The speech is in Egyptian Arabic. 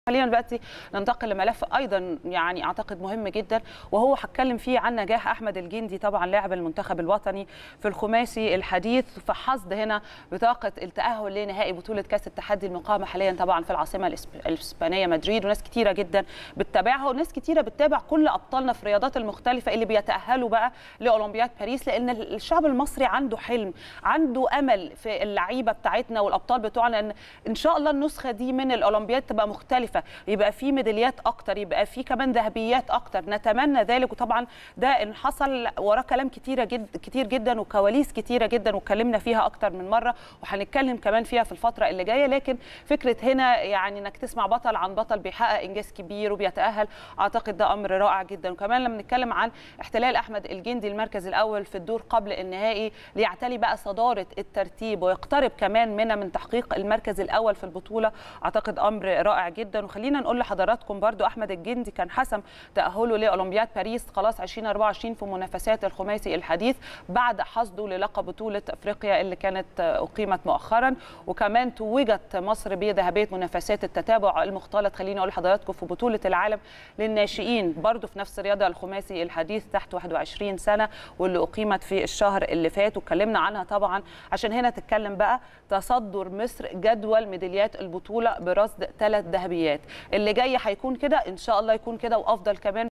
خلينا دلوقتي ننتقل لملف ايضا يعني اعتقد مهم جدا وهو هتكلم فيه عن نجاح احمد الجندي طبعا لاعب المنتخب الوطني في الخماسي الحديث في حصد هنا بطاقه التاهل لنهائي بطوله كاس التحدي المقامه حاليا طبعا في العاصمه الاسبانيه مدريد وناس كتيره جدا بتتابعها وناس كتيره بتتابع كل ابطالنا في الرياضات المختلفه اللي بيتاهلوا بقى لاولمبياد باريس لان الشعب المصري عنده حلم عنده امل في اللعيبه بتاعتنا والابطال بتوعنا ان ان شاء الله النسخه دي من الاولمبياد تبقى مختلفه يبقى في ميداليات اكتر يبقى في كمان ذهبيات اكتر نتمنى ذلك وطبعا ده ان حصل وراه كلام كتيره جد كتير جدا وكواليس كتيره جدا واتكلمنا فيها اكتر من مره وهنتكلم كمان فيها في الفتره اللي جايه لكن فكره هنا يعني انك تسمع بطل عن بطل بيحقق انجاز كبير وبيتاهل اعتقد ده امر رائع جدا وكمان لما نتكلم عن احتلال احمد الجندي المركز الاول في الدور قبل النهائي ليعتلي بقى صداره الترتيب ويقترب كمان منها من تحقيق المركز الاول في البطوله اعتقد امر رائع جدا وخلينا نقول لحضراتكم برضو احمد الجندي كان حسم تاهله لاولمبياد باريس خلاص 2024 في منافسات الخماسي الحديث بعد حصده للقب بطوله افريقيا اللي كانت اقيمت مؤخرا وكمان توجت مصر بذهبيه منافسات التتابع المختلط خليني اقول لحضراتكم في بطوله العالم للناشئين برضو في نفس الرياضه الخماسي الحديث تحت 21 سنه واللي اقيمت في الشهر اللي فات واتكلمنا عنها طبعا عشان هنا تتكلم بقى تصدر مصر جدول ميداليات البطوله برصد ثلاث ذهبيات اللي جاي هيكون كده ان شاء الله يكون كده وافضل كمان